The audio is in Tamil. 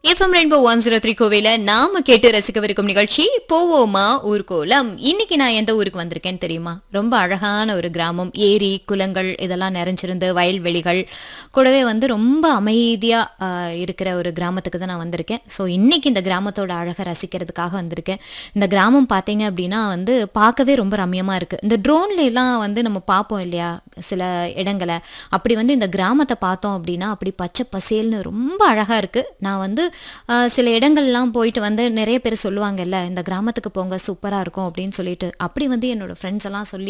FM rainbow one zero three கோவையில நாம கேட்டு ரசிக்கவிருக்கும் நிகழ்ச்சி போவோமா ஊர்கோலம் இன்னைக்கு நான் எந்த ஊருக்கு வந்திருக்கேன்னு தெரியுமா ரொம்ப அழகான ஒரு கிராமம் ஏரி குளங்கள் இதெல்லாம் நிறைஞ்சிருந்து வயல்வெளிகள் கூடவே வந்து ரொம்ப அமைதியா ஆஹ், இருக்கிற ஒரு கிராமத்துக்கு தான் நான் வந்திருக்கேன் ஸோ இன்னைக்கு இந்த கிராமத்தோட அழகை ரசிக்கிறதுக்காக வந்திருக்கேன் இந்த கிராமம் பார்த்தீங்க அப்படின்னா வந்து பார்க்கவே ரொம்ப ரம்யமா இருக்கு இந்த ட்ரோன்ல எல்லாம் வந்து நம்ம பார்ப்போம் இல்லையா சில இடங்களை அப்படி வந்து இந்த கிராமத்தை பார்த்தோம் அப்படின்னா அப்படி பச்சை பசேல்னு ரொம்ப அழகா இருக்கு நான் வந்து ஆஹ், சில இடங்கள்லாம் போயிட்டு வந்து நிறைய பேர் சொல்லுவாங்கல்ல இந்த கிராமத்துக்கு போங்க சூப்பரா இருக்கும் அப்படின்னு சொல்லிட்டு அப்படி வந்து என்னோட ஃப்ரெண்ட்ஸ் எல்லாம் சொல்லி